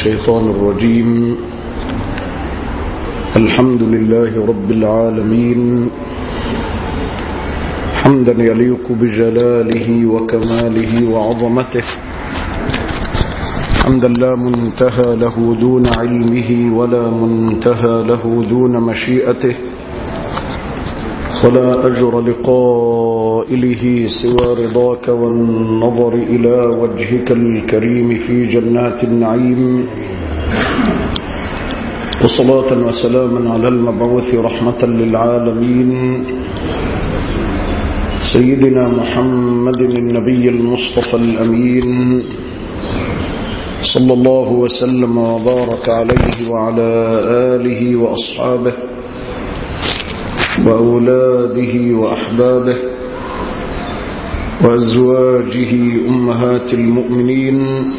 الشيطان الرجيم الحمد لله رب العالمين حمدا يليق بجلاله وكماله وعظمته حمدا لا منتهى له دون علمه ولا منتهى له دون مشيئته ولا أجر لقائله سوى رضاك والنظر إلى وجهك الكريم في جنات النعيم وصلاة وسلاما على المبعوث رحمة للعالمين سيدنا محمد النبي المصطفى الأمين صلى الله وسلم وبارك عليه وعلى آله وأصحابه وأولاده وأحبابه وأزواجه أمهات المؤمنين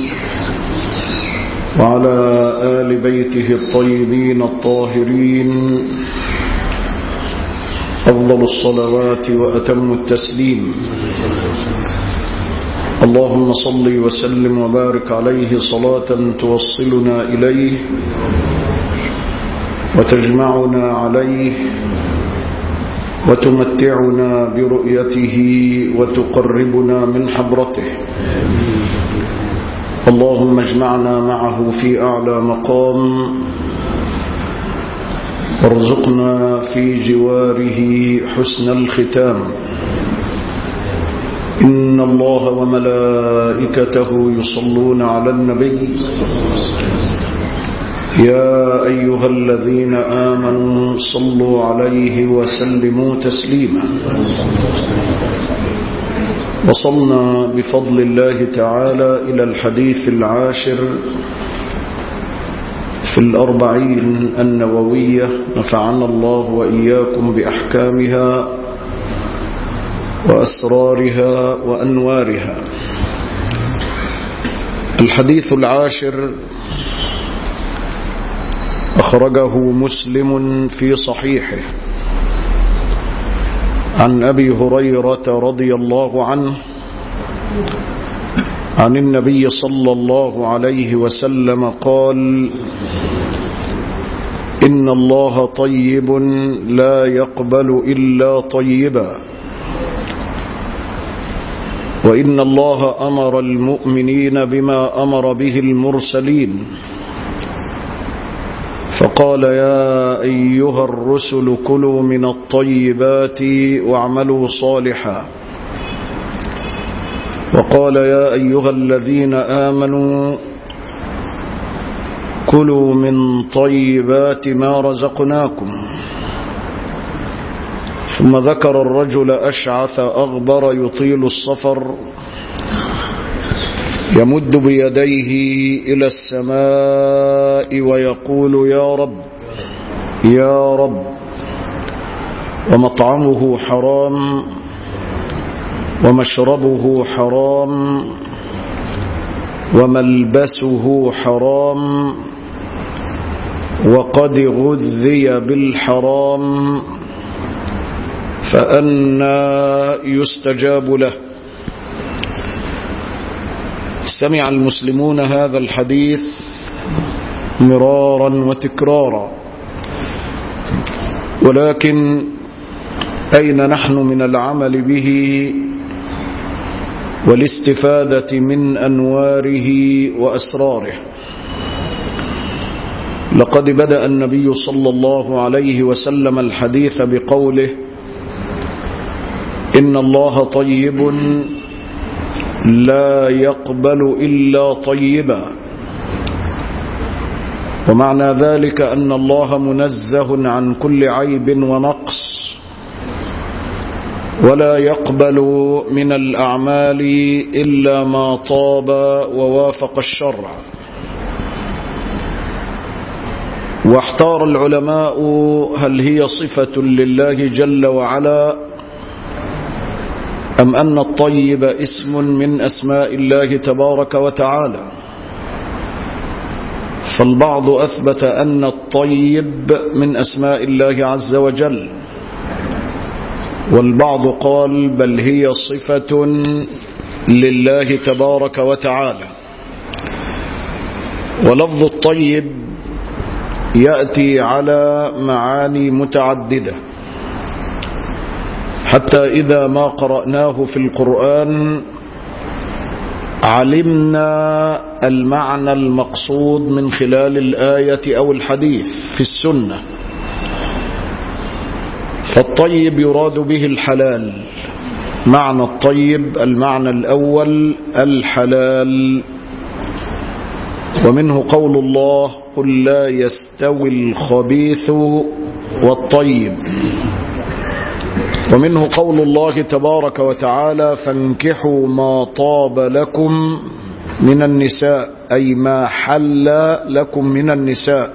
وعلى آل بيته الطيبين الطاهرين أفضل الصلوات وأتم التسليم اللهم صل وسلم وبارك عليه صلاة توصلنا إليه وتجمعنا عليه وتمتعنا برؤيته وتقربنا من حضرته اللهم اجمعنا معه في أعلى مقام وارزقنا في جواره حسن الختام إن الله وملائكته يصلون على النبي يا أيها الذين آمنوا صلوا عليه وسلموا تسليما وصلنا بفضل الله تعالى إلى الحديث العاشر في الأربعين النووية نفعنا الله وإياكم بأحكامها وأسرارها وأنوارها الحديث العاشر أخرجه مسلم في صحيحه عن أبي هريرة رضي الله عنه عن النبي صلى الله عليه وسلم قال إن الله طيب لا يقبل إلا طيبا وإن الله أمر المؤمنين بما أمر به المرسلين فقال يا أيها الرسل كلوا من الطيبات واعملوا صالحا وقال يا أيها الذين آمنوا كلوا من طيبات ما رزقناكم ثم ذكر الرجل أشعث أغبر يطيل السفر يمد بيديه إلى السماء ويقول يا رب يا رب ومطعمه حرام ومشربه حرام وملبسه حرام وقد غذي بالحرام فأنا يستجاب له سمع المسلمون هذا الحديث مرارا وتكرارا ولكن أين نحن من العمل به والاستفادة من أنواره وأسراره لقد بدأ النبي صلى الله عليه وسلم الحديث بقوله إن الله طيب لا يقبل إلا طيبا ومعنى ذلك أن الله منزه عن كل عيب ونقص ولا يقبل من الأعمال إلا ما طاب ووافق الشرع واحتار العلماء هل هي صفة لله جل وعلا أم أن الطيب اسم من أسماء الله تبارك وتعالى فالبعض أثبت أن الطيب من أسماء الله عز وجل والبعض قال بل هي صفة لله تبارك وتعالى ولفظ الطيب يأتي على معاني متعددة حتى إذا ما قرأناه في القرآن علمنا المعنى المقصود من خلال الآية أو الحديث في السنة فالطيب يراد به الحلال معنى الطيب المعنى الأول الحلال ومنه قول الله قل لا يستوي الخبيث والطيب ومنه قول الله تبارك وتعالى فانكحوا ما طاب لكم من النساء أي ما حل لكم من النساء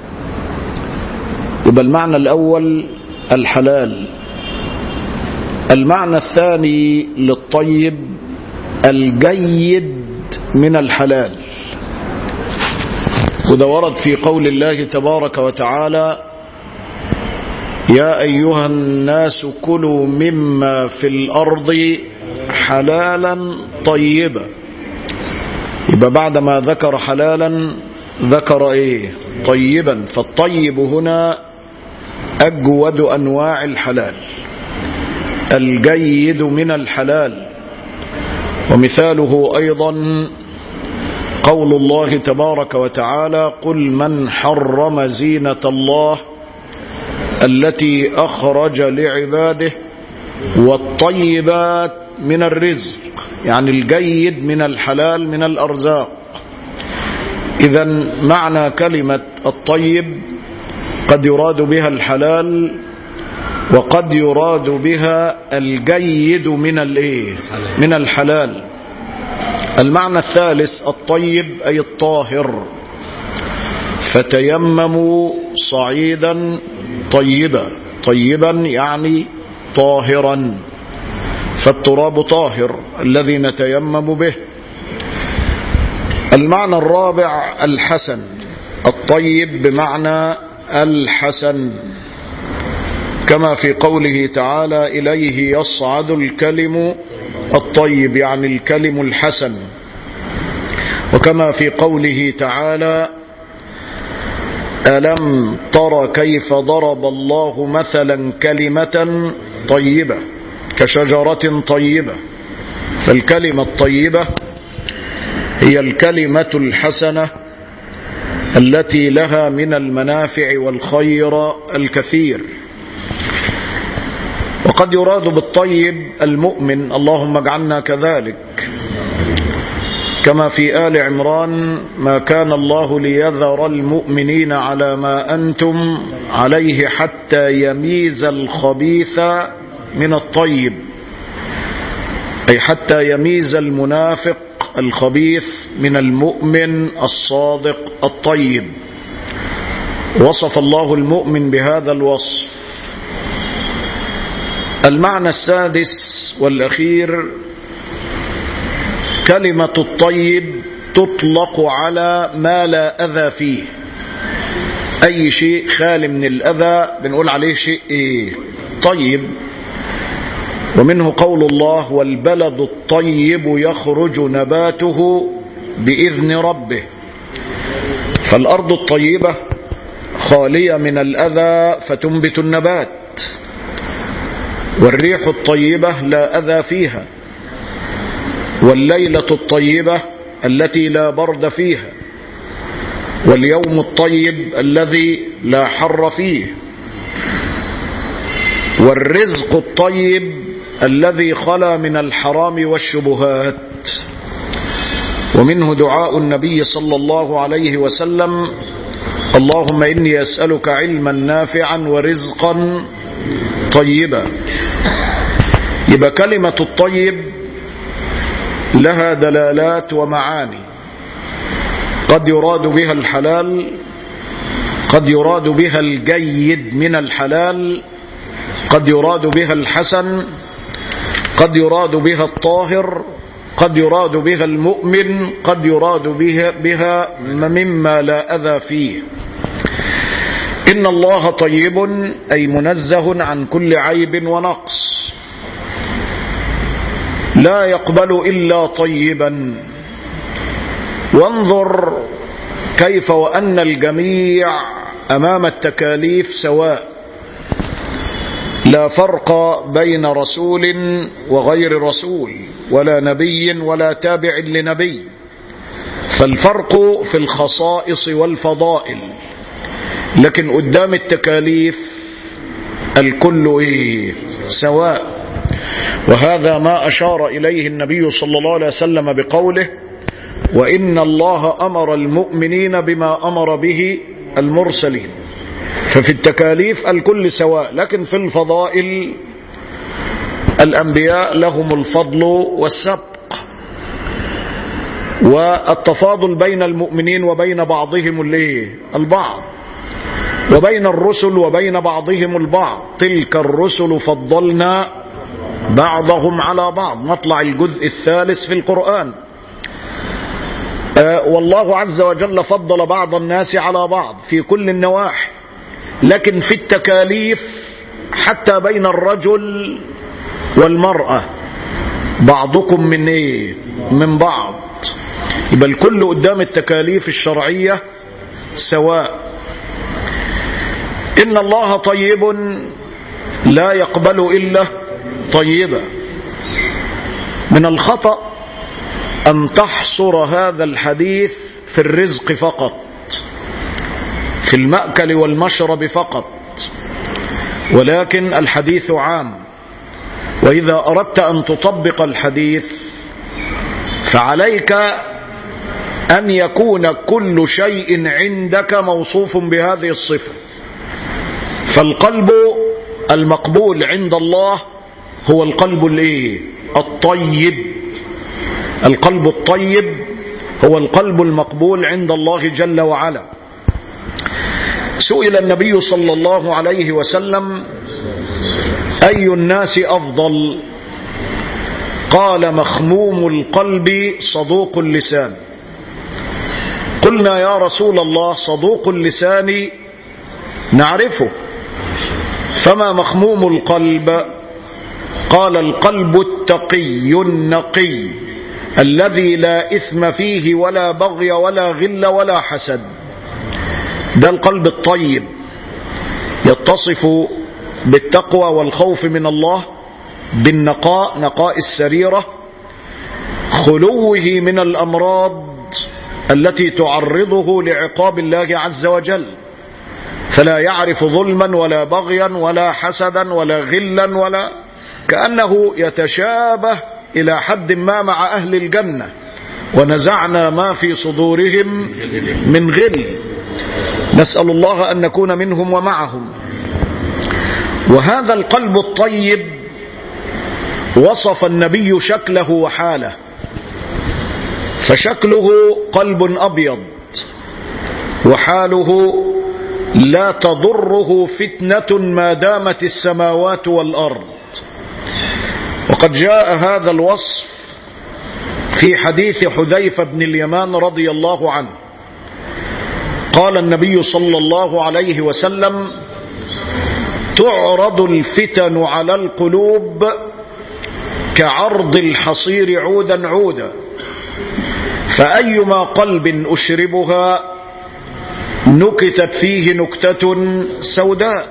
يبقى المعنى الأول الحلال المعنى الثاني للطيب الجيد من الحلال وده ورد في قول الله تبارك وتعالى يا أيها الناس كلوا مما في الأرض حلالا طيبا يبقى بعد ما ذكر حلالا ذكر ايه طيبا فالطيب هنا أجود أنواع الحلال الجيد من الحلال ومثاله أيضا قول الله تبارك وتعالى قل من حرم زينة الله التي أخرج لعباده والطيبات من الرزق يعني الجيد من الحلال من الأرزاق إذا معنى كلمة الطيب قد يراد بها الحلال وقد يراد بها الجيد من الايه من الحلال المعنى الثالث الطيب أي الطاهر فتيمموا صعيدا طيبا طيبا يعني طاهرا فالتراب طاهر الذي نتيمم به المعنى الرابع الحسن الطيب بمعنى الحسن كما في قوله تعالى إليه يصعد الكلم الطيب يعني الكلم الحسن وكما في قوله تعالى ألم تر كيف ضرب الله مثلا كلمة طيبة كشجرة طيبة فالكلمة الطيبة هي الكلمة الحسنة التي لها من المنافع والخير الكثير وقد يراد بالطيب المؤمن اللهم اجعلنا كذلك كما في آل عمران ما كان الله ليذر المؤمنين على ما أنتم عليه حتى يميز الخبيث من الطيب أي حتى يميز المنافق الخبيث من المؤمن الصادق الطيب وصف الله المؤمن بهذا الوصف المعنى السادس والأخير كلمة الطيب تطلق على ما لا أذى فيه أي شيء خال من الأذى بنقول عليه شيء إيه طيب ومنه قول الله والبلد الطيب يخرج نباته بإذن ربه فالأرض الطيبة خالية من الأذى فتنبت النبات والريح الطيبة لا أذى فيها والليلة الطيبة التي لا برد فيها واليوم الطيب الذي لا حر فيه والرزق الطيب الذي خلا من الحرام والشبهات ومنه دعاء النبي صلى الله عليه وسلم اللهم إني أسألك علما نافعا ورزقا طيبا يبقى كلمة الطيب لها دلالات ومعاني قد يراد بها الحلال قد يراد بها الجيد من الحلال قد يراد بها الحسن قد يراد بها الطاهر قد يراد بها المؤمن قد يراد بها, بها مما لا أذى فيه إن الله طيب أي منزه عن كل عيب ونقص لا يقبل إلا طيبا وانظر كيف وأن الجميع أمام التكاليف سواء لا فرق بين رسول وغير رسول ولا نبي ولا تابع لنبي فالفرق في الخصائص والفضائل لكن قدام التكاليف الكل إيه سواء وهذا ما أشار إليه النبي صلى الله عليه وسلم بقوله وإن الله أمر المؤمنين بما أمر به المرسلين ففي التكاليف الكل سواء لكن في الفضائل الأنبياء لهم الفضل والسبق والتفاضل بين المؤمنين وبين بعضهم البعض وبين الرسل وبين بعضهم البعض تلك الرسل فضلنا بعضهم على بعض مطلع الجزء الثالث في القرآن أه والله عز وجل فضل بعض الناس على بعض في كل النواحي لكن في التكاليف حتى بين الرجل والمرأة بعضكم من ايه من بعض يبقى الكل قدام التكاليف الشرعية سواء إن الله طيب لا يقبل إلا طيبا من الخطأ أن تحصر هذا الحديث في الرزق فقط في المأكل والمشرب فقط ولكن الحديث عام وإذا أردت أن تطبق الحديث فعليك أن يكون كل شيء عندك موصوف بهذه الصفة فالقلب المقبول عند الله هو القلب الايه الطيب القلب الطيب هو القلب المقبول عند الله جل وعلا سئل النبي صلى الله عليه وسلم أي الناس أفضل قال مخموم القلب صدوق اللسان قلنا يا رسول الله صدوق اللسان نعرفه فما مخموم القلب قال القلب التقي النقي الذي لا إثم فيه ولا بغي ولا غل ولا حسد ده القلب الطيب يتصف بالتقوى والخوف من الله بالنقاء نقاء السريرة خلوه من الأمراض التي تعرضه لعقاب الله عز وجل فلا يعرف ظلما ولا بغيا ولا حسدا ولا غلا ولا كأنه يتشابه إلى حد ما مع أهل الجنة ونزعنا ما في صدورهم من غل نسأل الله أن نكون منهم ومعهم وهذا القلب الطيب وصف النبي شكله وحاله فشكله قلب أبيض وحاله لا تضره فتنة ما دامت السماوات والأرض وقد جاء هذا الوصف في حديث حذيفة بن اليمان رضي الله عنه قال النبي صلى الله عليه وسلم تعرض الفتن على القلوب كعرض الحصير عودا عودا فأيما قلب أشربها نكتت فيه نكتة سوداء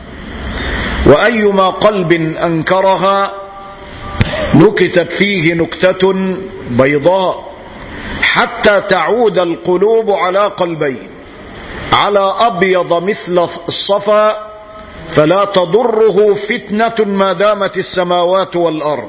وأيما قلب أنكرها نكتت فيه نكتة بيضاء حتى تعود القلوب على قلبين على أبيض مثل الصفا فلا تضره فتنة ما دامت السماوات والأرض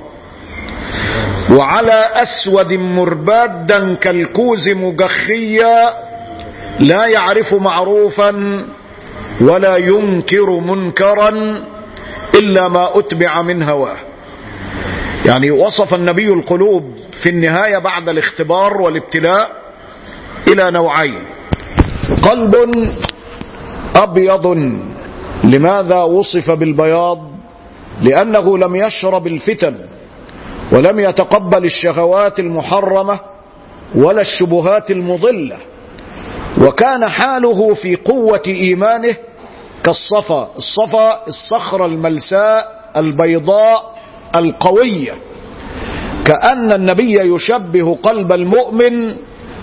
وعلى أسود مربادا كالكوز مجخيا لا يعرف معروفا ولا ينكر منكرا إلا ما أتبع من هواه يعني وصف النبي القلوب في النهاية بعد الاختبار والابتلاء إلى نوعين قلب أبيض لماذا وصف بالبياض لأنه لم يشرب الفتن ولم يتقبل الشهوات المحرمة ولا الشبهات المضلة وكان حاله في قوة إيمانه كالصفا الصفا الصخرة الملساء البيضاء القوية كأن النبي يشبه قلب المؤمن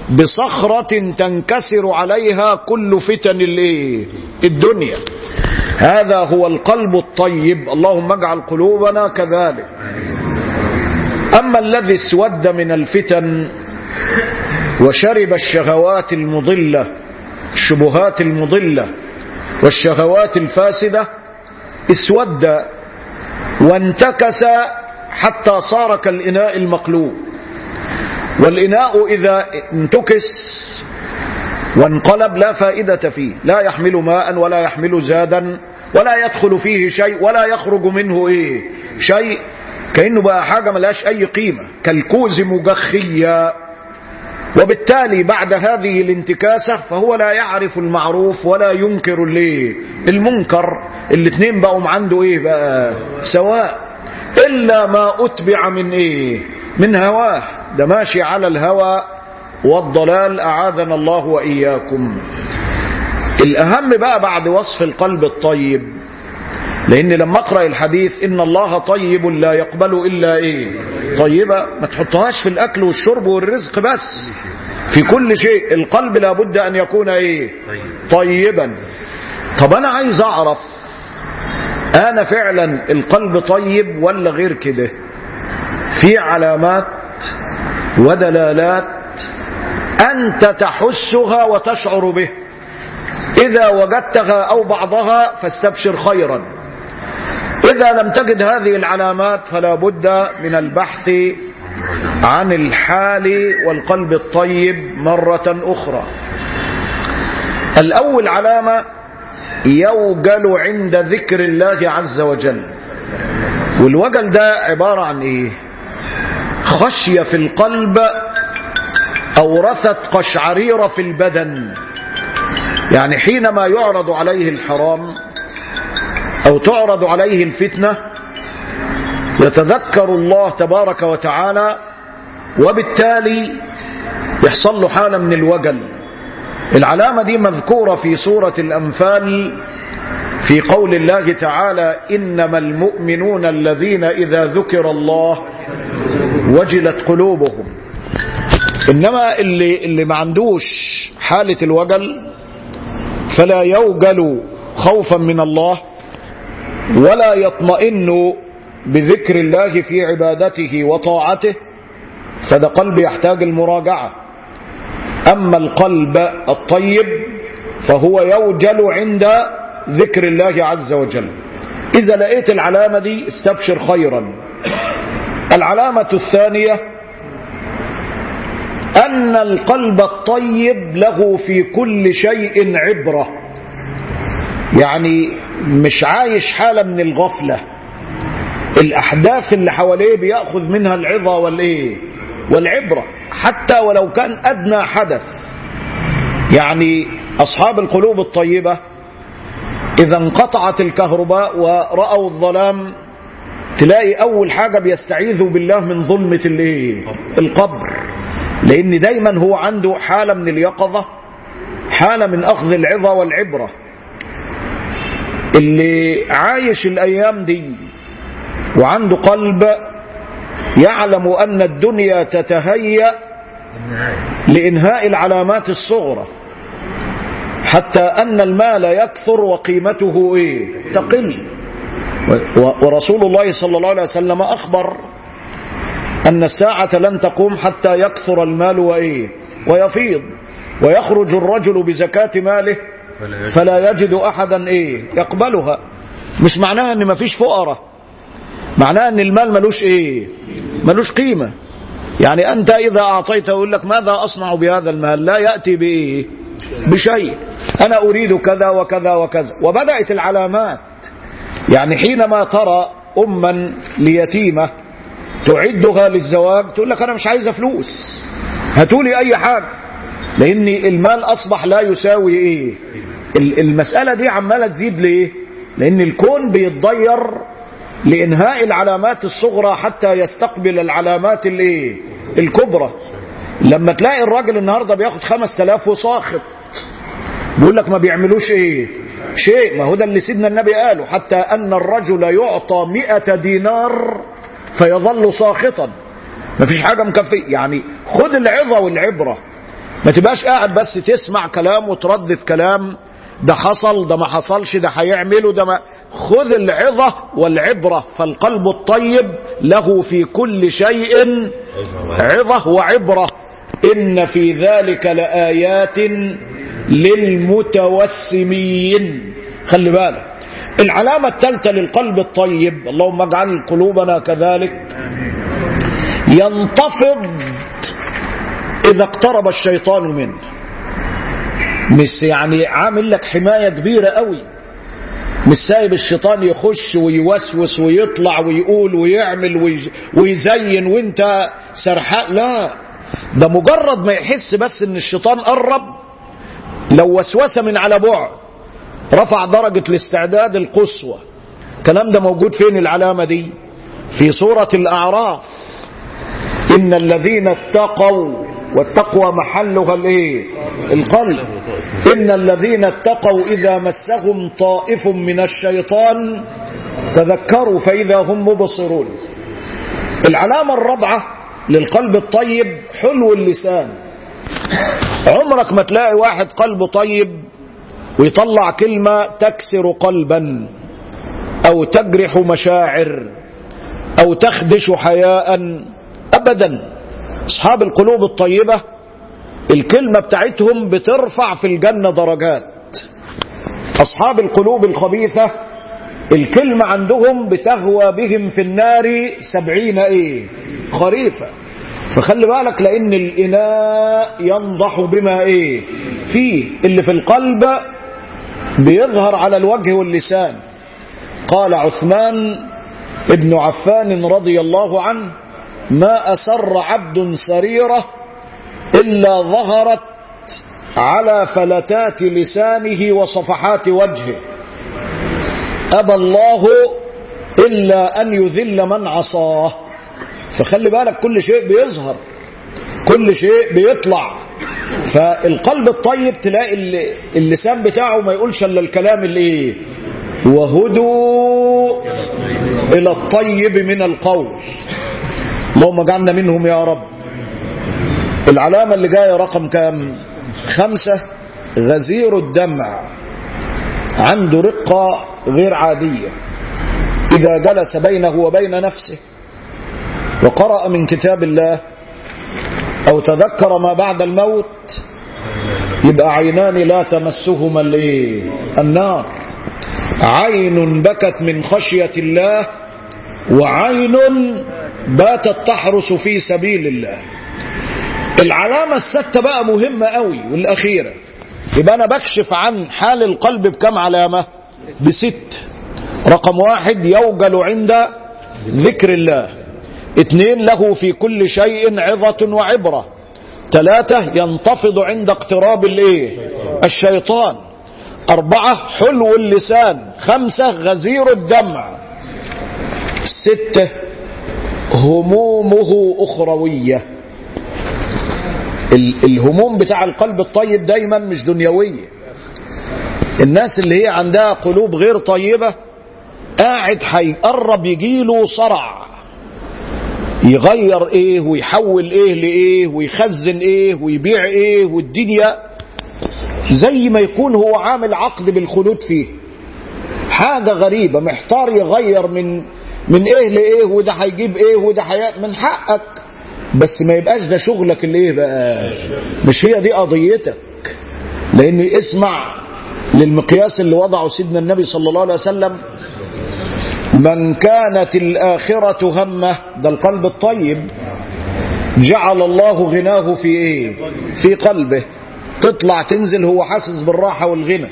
بصخرة تنكسر عليها كل فتن الايه الدنيا هذا هو القلب الطيب اللهم اجعل قلوبنا كذلك أما الذي اسود من الفتن وشرب الشهوات المضلة الشبهات المضلة والشهوات الفاسدة اسود وانتكس حتى صار كالإناء المقلوب والإناء إذا انتكس وانقلب لا فائدة فيه لا يحمل ماء ولا يحمل زادا ولا يدخل فيه شيء ولا يخرج منه ايه شيء كأنه بقى حاجة ملهاش أي قيمة كالكوز مجخية وبالتالي بعد هذه الانتكاسة فهو لا يعرف المعروف ولا ينكر الايه المنكر الاثنين بقوا عنده ايه بقى سواء إلا ما أتبع من ايه من هواه ده ماشي على الهوى والضلال أعاذنا الله وإياكم الأهم بقى بعد وصف القلب الطيب لأن لما أقرأ الحديث إن الله طيب لا يقبل إلا إيه طيبة ما تحطهاش في الأكل والشرب والرزق بس في كل شيء القلب لابد أن يكون إيه طيبا طب أنا عايز أعرف أنا فعلا القلب طيب ولا غير كده في علامات ودلالات أنت تحسها وتشعر به إذا وجدتها أو بعضها فاستبشر خيرا إذا لم تجد هذه العلامات فلا بد من البحث عن الحال والقلب الطيب مرة أخرى الأول علامة يوجل عند ذكر الله عز وجل والوجل ده عبارة عن إيه خشية في القلب أورثت قشعريرة في البدن يعني حينما يعرض عليه الحرام أو تعرض عليه الفتنة يتذكر الله تبارك وتعالى وبالتالي يحصل له حالة من الوجل العلامة دي مذكورة في سورة الأنفال في قول الله تعالى إنما المؤمنون الذين إذا ذكر الله وجلت قلوبهم إنما اللي, اللي ما عندوش حالة الوجل فلا يوجل خوفا من الله ولا يطمئن بذكر الله في عبادته وطاعته فده قلب يحتاج المراجعة أما القلب الطيب فهو يوجل عند ذكر الله عز وجل إذا لقيت العلامة دي استبشر خيرا العلامة الثانية أن القلب الطيب له في كل شيء عبرة يعني مش عايش حالة من الغفلة الأحداث اللي حواليه بيأخذ منها العظة والإيه والعبرة حتى ولو كان أدنى حدث يعني أصحاب القلوب الطيبة إذا انقطعت الكهرباء ورأوا الظلام تلاقي أول حاجة بيستعيذوا بالله من ظلمة الإيه القبر لأن دايما هو عنده حالة من اليقظة حالة من أخذ العظة والعبرة اللي عايش الأيام دي وعنده قلب يعلم أن الدنيا تتهيأ لإنهاء العلامات الصغرى حتى أن المال يكثر وقيمته إيه؟ تقل ورسول الله صلى الله عليه وسلم أخبر أن الساعة لن تقوم حتى يكثر المال وإيه ويفيض ويخرج الرجل بزكاة ماله فلا يجد أحدا إيه يقبلها مش معناها أن مفيش فقراء معناها أن المال ملوش إيه ملوش قيمة يعني أنت إذا أعطيته يقول لك ماذا أصنع بهذا المال لا يأتي بإيه بشيء أنا أريد كذا وكذا وكذا وبدأت العلامات يعني حينما ترى أما ليتيمة تعدها للزواج تقول لك أنا مش عايزة فلوس هاتولي أي حاجة لأن المال أصبح لا يساوي إيه المسألة دي عمالة تزيد ليه لأن الكون بيتضير لإنهاء العلامات الصغرى حتى يستقبل العلامات الايه الكبرى لما تلاقي الراجل النهاردة بياخد خمس تلاف وساخط بيقول لك ما بيعملوش ايه شيء ما هو ده اللي سيدنا النبي قاله حتى أن الرجل يعطى مئة دينار فيظل ساخطا ما فيش حاجة مكفية يعني خد العظة والعبرة ما تبقاش قاعد بس تسمع كلام وتردد كلام ده حصل ده ما حصلش ده هيعمله ده ما خذ العظة والعبرة فالقلب الطيب له في كل شيء عظة وعبرة إن في ذلك لآيات للمتوسمين خلي بالك العلامة الثالثة للقلب الطيب اللهم اجعل قلوبنا كذلك ينتفض إذا اقترب الشيطان منه مش يعني عامل لك حماية كبيرة قوي مش سايب الشيطان يخش ويوسوس ويطلع ويقول ويعمل ويزين وانت سرحاء لا ده مجرد ما يحس بس ان الشيطان قرب لو وسوسة من على بعد رفع درجة الاستعداد القصوى الكلام ده موجود فين العلامة دي في سورة الأعراف إن الذين اتقوا والتقوى محلها الايه القلب إن الذين اتقوا إذا مسهم طائف من الشيطان تذكروا فإذا هم مبصرون العلامة الرابعة للقلب الطيب حلو اللسان عمرك ما تلاقي واحد قلبه طيب ويطلع كلمة تكسر قلبا أو تجرح مشاعر أو تخدش حياء أبدا أصحاب القلوب الطيبة الكلمة بتاعتهم بترفع في الجنة درجات أصحاب القلوب الخبيثة الكلمة عندهم بتهوى بهم في النار سبعين ايه خريفة فخلي بالك لان الاناء ينضح بما ايه فيه اللي في القلب بيظهر على الوجه واللسان قال عثمان ابن عفان رضي الله عنه ما أسر عبد سريرة إلا ظهرت على فلتات لسانه وصفحات وجهه أبى الله إلا أن يذل من عصاه فخلي بالك كل شيء بيظهر كل شيء بيطلع فالقلب الطيب تلاقي اللسان بتاعه ما يقولش الا الكلام اللي ايه وهدوا الى الطيب من القول اللهم اجعلنا منهم يا رب العلامة اللي جاية رقم كام خمسة غزير الدمع عنده رقة غير عادية إذا جلس بينه وبين نفسه وقرأ من كتاب الله أو تذكر ما بعد الموت يبقى عينان لا تمسهما الايه النار عين بكت من خشية الله وعين باتت تحرس في سبيل الله العلامة الستة بقى مهمة قوي والأخيرة يبقى أنا بكشف عن حال القلب بكم علامة بست رقم واحد يوجل عند ذكر الله اثنين له في كل شيء عظة وعبرة ثلاثة ينتفض عند اقتراب الايه الشيطان أربعة حلو اللسان خمسة غزير الدمع ستة همومه أخروية الهموم بتاع القلب الطيب دايما مش دنيوية الناس اللي هي عندها قلوب غير طيبة قاعد هيقرب يجيله صرع يغير ايه ويحول ايه لايه ويخزن ايه ويبيع ايه والدنيا زي ما يكون هو عامل عقد بالخلود فيه حاجة غريبة محتار يغير من من ايه لايه وده هيجيب ايه وده هي من حقك بس ما يبقاش ده شغلك اللي ايه بقى مش هي دي قضيتك لان اسمع للمقياس اللي وضعه سيدنا النبي صلى الله عليه وسلم من كانت الآخرة همه ده القلب الطيب جعل الله غناه في ايه في قلبه تطلع تنزل هو حاسس بالراحة والغنى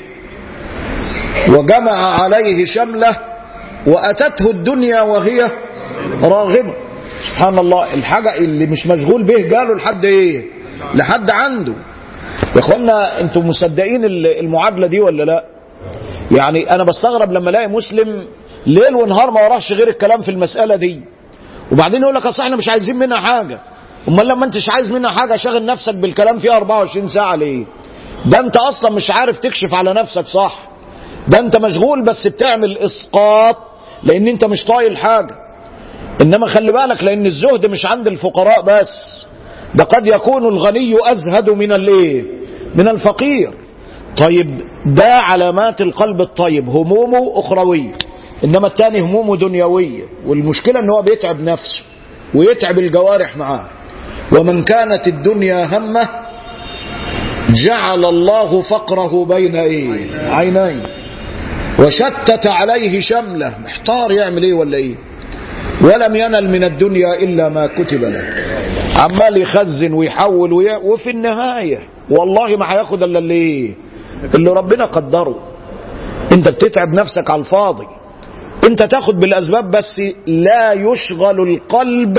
وجمع عليه شمله وأتته الدنيا وهي راغبة سبحان الله الحاجة اللي مش مشغول به جاله لحد ايه لحد عنده يا اخوانا انتم مصدقين المعادلة دي ولا لا يعني انا بستغرب لما الاقي مسلم ليل ونهار ما وراهش غير الكلام في المسألة دي وبعدين يقول لك اصل احنا مش عايزين منها حاجة امال لما انتش عايز منها حاجة شاغل نفسك بالكلام فيها 24 ساعة ليه ده انت اصلا مش عارف تكشف على نفسك صح ده انت مشغول بس بتعمل اسقاط لان انت مش طايل حاجة انما خلي بالك لان الزهد مش عند الفقراء بس ده قد يكون الغني أزهد من الايه من الفقير طيب ده علامات القلب الطيب همومه أخروية إنما الثاني همومه دنيوية والمشكلة إن هو بيتعب نفسه ويتعب الجوارح معاه ومن كانت الدنيا همه جعل الله فقره بين ايه عينيه وشتت عليه شمله محتار يعمل ايه ولا ايه ولم ينل من الدنيا الا ما كتب له عمال يخزن ويحول وي... وفي النهايه والله ما هياخد الا اللي ايه اللي ربنا قدره انت بتتعب نفسك على الفاضي انت تاخد بالاسباب بس لا يشغل القلب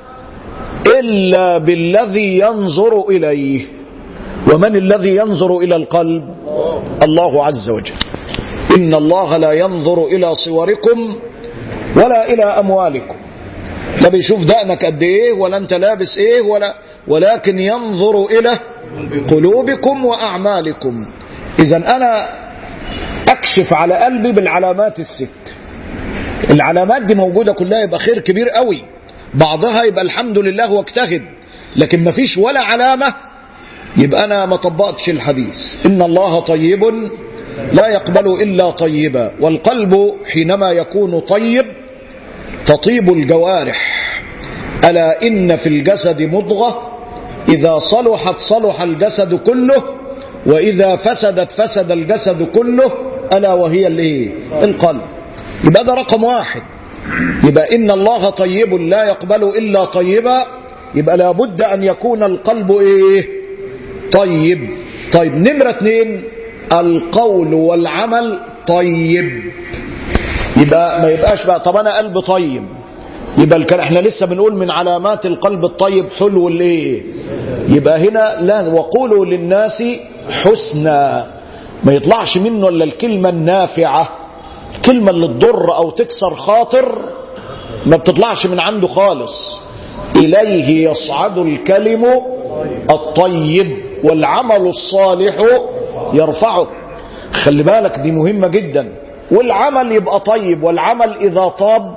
الا بالذي ينظر اليه ومن الذي ينظر الى القلب الله عز وجل ان الله لا ينظر الى صوركم ولا الى اموالكم لا بيشوف دقنك قد ايه ولا انت لابس ايه ولا ولكن ينظر الى قلوبكم واعمالكم اذا انا اكشف على قلبي بالعلامات الست العلامات دي موجوده كلها يبقى خير كبير قوي بعضها يبقى الحمد لله واجتهد لكن ما فيش ولا علامه يبقى انا ما طبقتش الحديث ان الله طيب لا يقبل الا طيبا والقلب حينما يكون طيب تطيب الجوارح الا ان في الجسد مضغه اذا صلحت صلح الجسد كله واذا فسدت فسد الجسد كله الا وهي الايه القلب يبقى ده رقم واحد يبقى ان الله طيب لا يقبل الا طيبا يبقى لابد ان يكون القلب ايه طيب طيب نمرة اتنين القول والعمل طيب يبقى ما يبقاش بقى طب انا قلب طيب يبقى الكلام احنا لسه بنقول من علامات القلب الطيب حلو الايه يبقى هنا لا وقولوا للناس حسنا ما يطلعش منه الا الكلمه النافعه الكلمه اللي تضر او تكسر خاطر ما بتطلعش من عنده خالص اليه يصعد الكلم الطيب والعمل الصالح يرفعه خلي بالك دي مهمة جدا والعمل يبقى طيب والعمل إذا طاب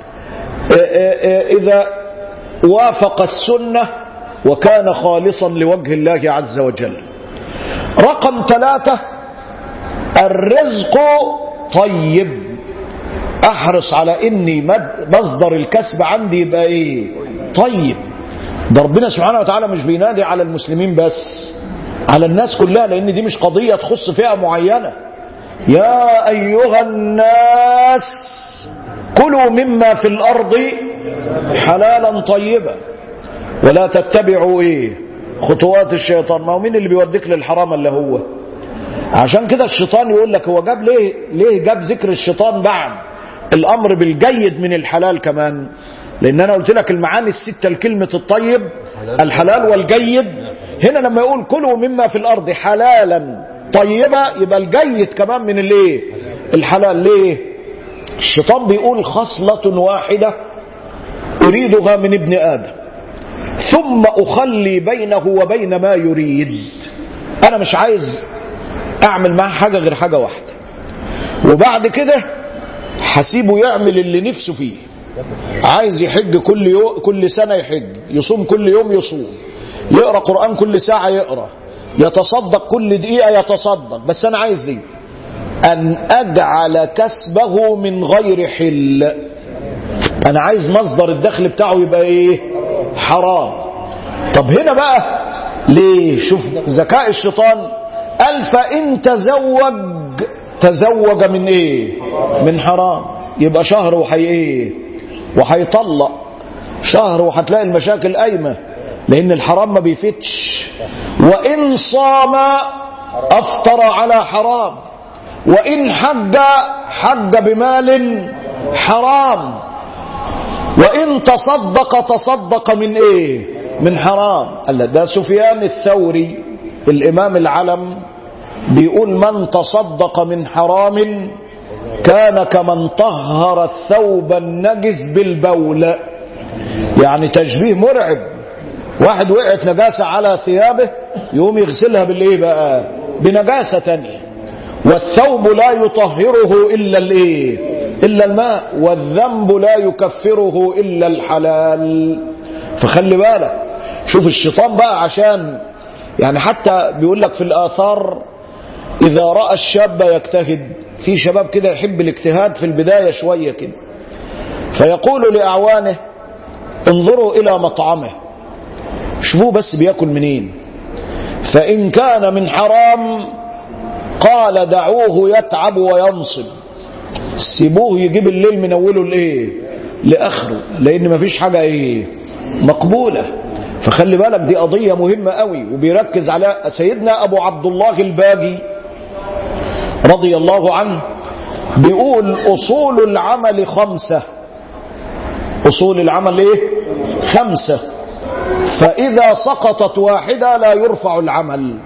إذا وافق السنة وكان خالصا لوجه الله عز وجل رقم ثلاثة الرزق طيب احرص على اني مصدر الكسب عندي يبقى ايه طيب ده ربنا سبحانه وتعالى مش بينادي على المسلمين بس على الناس كلها لان دي مش قضية تخص فئة معينة يا ايها الناس كلوا مما في الارض حلالا طيبا ولا تتبعوا ايه خطوات الشيطان ما هو مين اللي بيوديك للحرام الا هو عشان كده الشيطان يقول لك هو جاب ليه ليه جاب ذكر الشيطان بعد الامر بالجيد من الحلال كمان لان انا قلت لك المعاني الستة لكلمة الطيب الحلال والجيد هنا لما يقول كلوا مما في الارض حلالا طيبا يبقى الجيد كمان من الايه الحلال ليه الشيطان بيقول خصلة واحدة اريدها من ابن ادم ثم اخلي بينه وبين ما يريد انا مش عايز اعمل معاه حاجة غير حاجة واحدة وبعد كده هسيبه يعمل اللي نفسه فيه عايز يحج كل يوم كل سنة يحج يصوم كل يوم يصوم يقرأ قرآن كل ساعة يقرأ يتصدق كل دقيقة يتصدق بس أنا عايز ايه أن أجعل كسبه من غير حل أنا عايز مصدر الدخل بتاعه يبقى إيه حرام طب هنا بقى ليه شوف ذكاء الشيطان قال فإن تزوج تزوج من إيه من حرام يبقى شهر وحي إيه وهيطلق شهر وهتلاقي المشاكل قايمه لان الحرام ما بيفتش وان صام افطر على حرام وان حج حج بمال حرام وان تصدق تصدق من ايه من حرام قال ده سفيان الثوري الامام العلم بيقول من تصدق من حرام كان كمن طهر الثوب النجس بالبول يعني تشبيه مرعب واحد وقعت نجاسة على ثيابه يقوم يغسلها بالايه بقى بنجاسة تانية والثوب لا يطهره الا الايه الا الماء والذنب لا يكفره الا الحلال فخلي بالك شوف الشيطان بقى عشان يعني حتى بيقول لك في الآثار إذا رأى الشاب يجتهد في شباب كده يحب الاجتهاد في البداية شوية كده فيقول لأعوانه انظروا إلى مطعمه شوفوه بس بياكل منين فإن كان من حرام قال دعوه يتعب وينصب سيبوه يجيب الليل من اوله لايه لاخره لان مفيش حاجه ايه مقبوله فخلي بالك دي قضيه مهمه قوي وبيركز على سيدنا ابو عبد الله الباجي رضي الله عنه بيقول اصول العمل خمسه اصول العمل ايه خمسه فاذا سقطت واحده لا يرفع العمل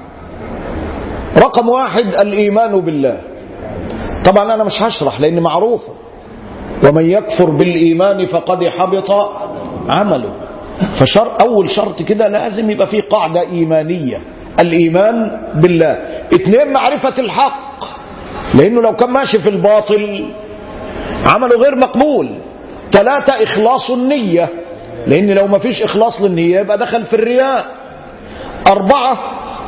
رقم واحد الايمان بالله طبعا انا مش هشرح لان معروفه ومن يكفر بالايمان فقد حبط عمله فشر اول شرط كده لازم يبقى فيه قاعده ايمانيه الايمان بالله اثنين معرفه الحق لانه لو كان ماشي في الباطل عمله غير مقبول ثلاثه اخلاص النيه لان لو ما فيش اخلاص للنيه يبقى دخل في الرياء اربعه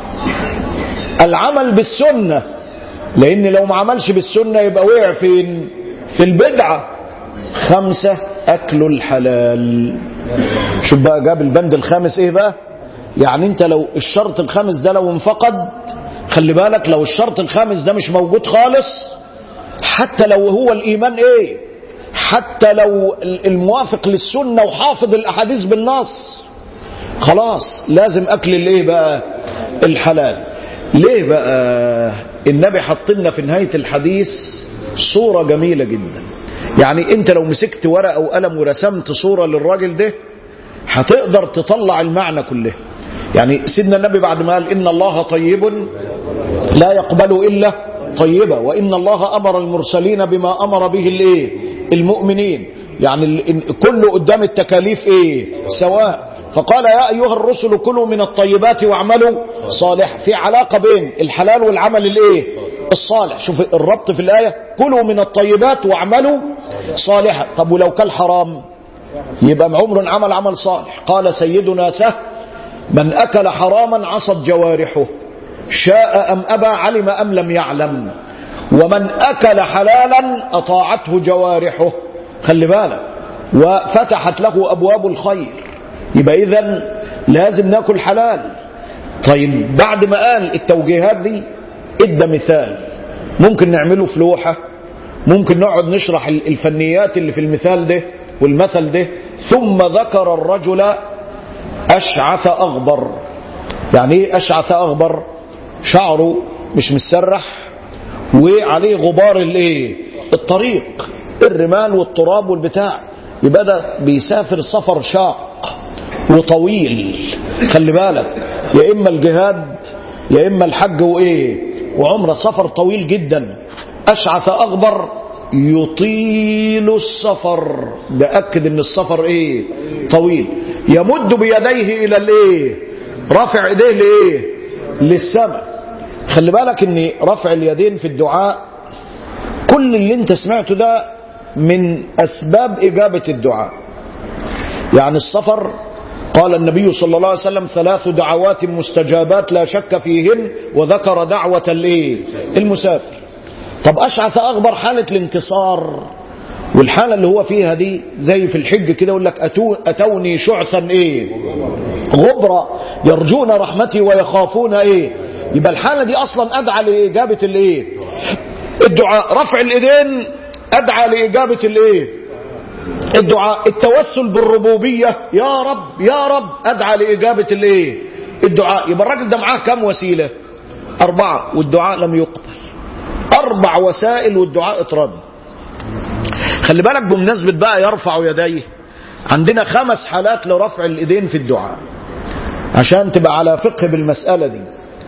العمل بالسنه لان لو ما عملش بالسنه يبقى وقع فين في البدعه خمسه اكل الحلال شوف بقى جاب البند الخامس ايه بقى يعني انت لو الشرط الخامس ده لو انفقد خلي بالك لو الشرط الخامس ده مش موجود خالص حتى لو هو الايمان ايه حتى لو الموافق للسنه وحافظ الاحاديث بالنص خلاص لازم اكل الايه بقى الحلال ليه بقى النبي حط لنا في نهايه الحديث صوره جميله جدا يعني انت لو مسكت ورقه وقلم ورسمت صوره للراجل ده هتقدر تطلع المعنى كله يعني سيدنا النبي بعد ما قال ان الله طيب لا يقبل الا طيبه وان الله امر المرسلين بما امر به الايه المؤمنين يعني كله قدام التكاليف ايه سواء فقال يا ايها الرسل كلوا من الطيبات واعملوا صالحا في علاقه بين الحلال والعمل الايه الصالح شوف الربط في الايه كلوا من الطيبات واعملوا صالحا طب ولو كان حرام يبقى عمر عمل عمل صالح قال سيدنا سهل من اكل حراما عصت جوارحه شاء ام ابى علم ام لم يعلم ومن اكل حلالا اطاعته جوارحه خلي بالك وفتحت له ابواب الخير يبقى اذا لازم ناكل حلال طيب بعد ما قال التوجيهات دي ادى مثال ممكن نعمله في لوحه ممكن نقعد نشرح الفنيات اللي في المثال ده والمثل ده ثم ذكر الرجل اشعث اغبر يعني ايه اشعث اغبر شعره مش مسرح وعليه غبار الايه الطريق الرمال والتراب والبتاع يبقى ده بيسافر سفر شاق وطويل خلي بالك يا اما الجهاد يا اما الحج وايه وعمره سفر طويل جدا اشعث اغبر يطيل السفر ده اكد ان السفر ايه طويل يمد بيديه الى الايه رافع ايديه لايه للسماء خلي بالك ان رفع اليدين في الدعاء كل اللي انت سمعته ده من اسباب اجابه الدعاء يعني السفر قال النبي صلى الله عليه وسلم ثلاث دعوات مستجابات لا شك فيهن وذكر دعوة الايه المسافر طب أشعث أغبر حالة الانتصار والحالة اللي هو فيها دي زي في الحج كده يقول لك أتو أتوني شعثا إيه غبرة يرجون رحمتي ويخافون إيه يبقى الحالة دي أصلا أدعى لإجابة الإيه الدعاء رفع الإيدين أدعى لإجابة الإيه الدعاء التوسل بالربوبية يا رب يا رب أدعى لإجابة الإيه الدعاء يبقى الراجل ده معاه كم وسيلة أربعة والدعاء لم يقبل أربع وسائل والدعاء اترد خلي بالك بمناسبة بقى يرفع يديه عندنا خمس حالات لرفع الإيدين في الدعاء عشان تبقى على فقه بالمسألة دي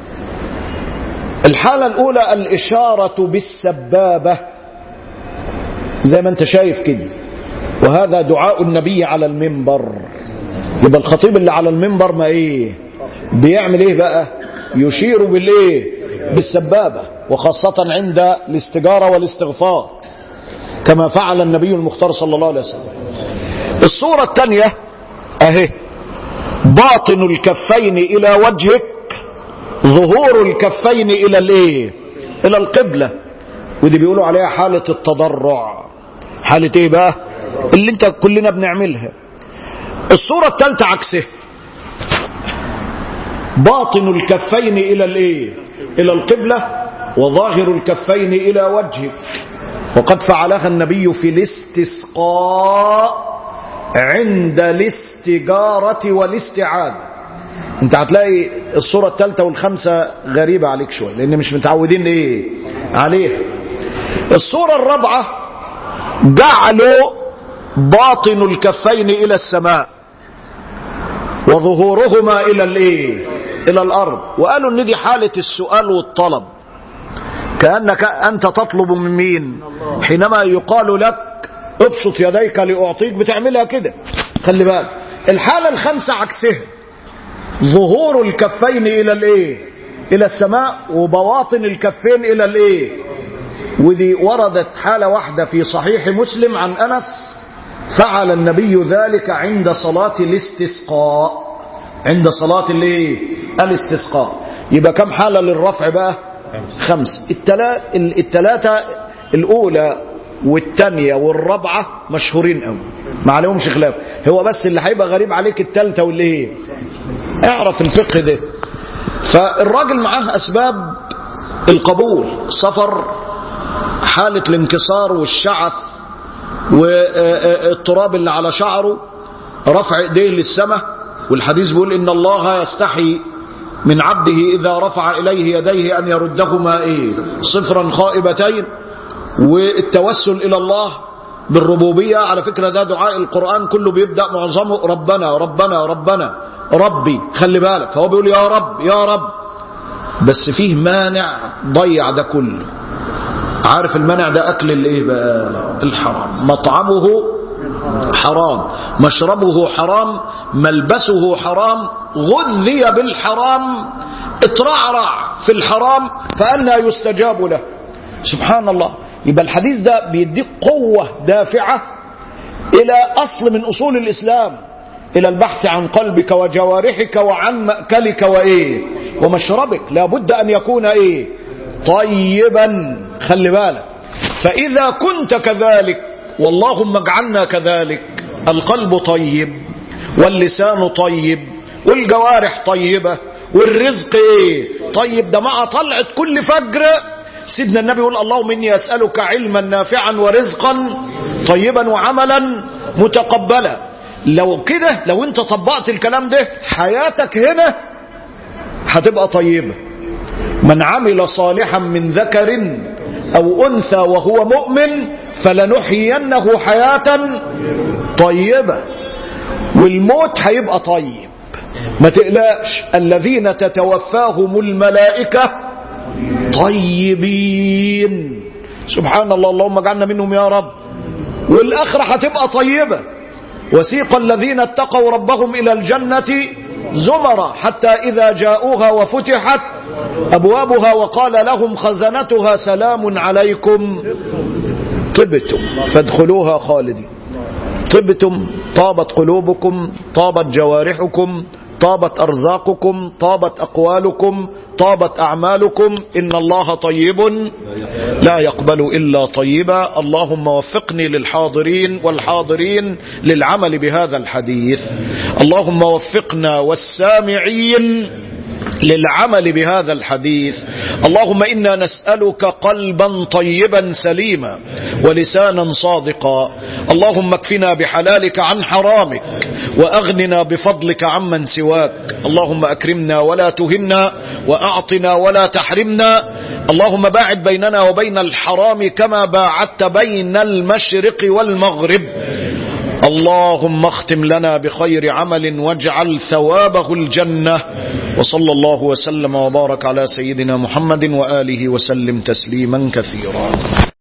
الحالة الأولى الإشارة بالسبابة زي ما انت شايف كده وهذا دعاء النبي على المنبر يبقى الخطيب اللي على المنبر ما ايه بيعمل ايه بقى يشير بالايه بالسبابة وخاصة عند الاستجارة والاستغفار كما فعل النبي المختار صلى الله عليه وسلم الصورة الثانية اهي باطن الكفين الى وجهك ظهور الكفين الى الايه الى القبلة ودي بيقولوا عليها حالة التضرع حالة ايه بقى اللي انت كلنا بنعملها الصورة الثالثة عكسها باطن الكفين الى الايه الى القبلة وظاهر الكفين الى وجهك وقد فعلها النبي في الاستسقاء عند الاستجارة والاستعاذة انت هتلاقي الصورة الثالثة والخامسة غريبة عليك شوية لان مش متعودين ايه عليها الصورة الرابعة جعلوا باطن الكفين الى السماء وظهورهما الى الايه الى الارض وقالوا ان دي حالة السؤال والطلب كأنك انت تطلب من مين حينما يقال لك ابسط يديك لأعطيك بتعملها كده خلي بالك الحالة الخامسة عكسها ظهور الكفين الى الايه الى السماء وبواطن الكفين الى الايه ودي وردت حالة واحدة في صحيح مسلم عن انس فعل النبي ذلك عند صلاة الاستسقاء عند صلاة الايه الاستسقاء يبقى كم حالة للرفع بقى خمس التلاتة الاولى والتانية والرابعة مشهورين قوي ما عليهمش خلاف هو بس اللي هيبقى غريب عليك التالتة واللي ايه اعرف الفقه ده فالراجل معاه اسباب القبول سفر حالة الانكسار والشعث والتراب اللي على شعره رفع ايديه للسماء والحديث بيقول ان الله يستحي من عبده اذا رفع اليه يديه ان يردهما ايه صفرا خائبتين والتوسل الى الله بالربوبية على فكرة ده دعاء القرآن كله بيبدأ معظمه ربنا ربنا ربنا ربي خلي بالك فهو بيقول يا رب يا رب بس فيه مانع ضيع ده كله عارف المانع ده اكل الايه بقى الحرام مطعمه حرام مشربه حرام ملبسه حرام غذي بالحرام اترعرع في الحرام فأنا يستجاب له سبحان الله يبقى الحديث ده بيديك قوة دافعة إلى أصل من أصول الإسلام إلى البحث عن قلبك وجوارحك وعن مأكلك وإيه ومشربك لابد أن يكون إيه طيبا خلي بالك فإذا كنت كذلك واللهم اجعلنا كذلك القلب طيب واللسان طيب والجوارح طيبة والرزق ايه طيب ده مع طلعة كل فجر سيدنا النبي يقول اللهم اني اسألك علما نافعا ورزقا طيبا وعملا متقبلا لو كده لو انت طبقت الكلام ده حياتك هنا هتبقى طيبة من عمل صالحا من ذكر او انثى وهو مؤمن فلنحيينه حياة طيبة والموت هيبقى طيب ما تقلقش الذين تتوفاهم الملائكة طيبين سبحان الله اللهم اجعلنا منهم يا رب والآخرة هتبقى طيبة وسيق الذين اتقوا ربهم إلى الجنة زمرا حتى إذا جاءوها وفتحت أبوابها وقال لهم خزنتها سلام عليكم طبتم فادخلوها خالدين طبتم طابت قلوبكم طابت جوارحكم طابت أرزاقكم طابت أقوالكم طابت أعمالكم إن الله طيب لا يقبل إلا طيبا اللهم وفقني للحاضرين والحاضرين للعمل بهذا الحديث اللهم وفقنا والسامعين للعمل بهذا الحديث اللهم إنا نسألك قلبا طيبا سليما ولسانا صادقا اللهم اكفنا بحلالك عن حرامك وأغننا بفضلك عمن سواك اللهم أكرمنا ولا تهنا وأعطنا ولا تحرمنا اللهم باعد بيننا وبين الحرام كما باعدت بين المشرق والمغرب اللهم اختم لنا بخير عمل واجعل ثوابه الجنة وصلى الله وسلم وبارك على سيدنا محمد وآله وسلم تسليما كثيرا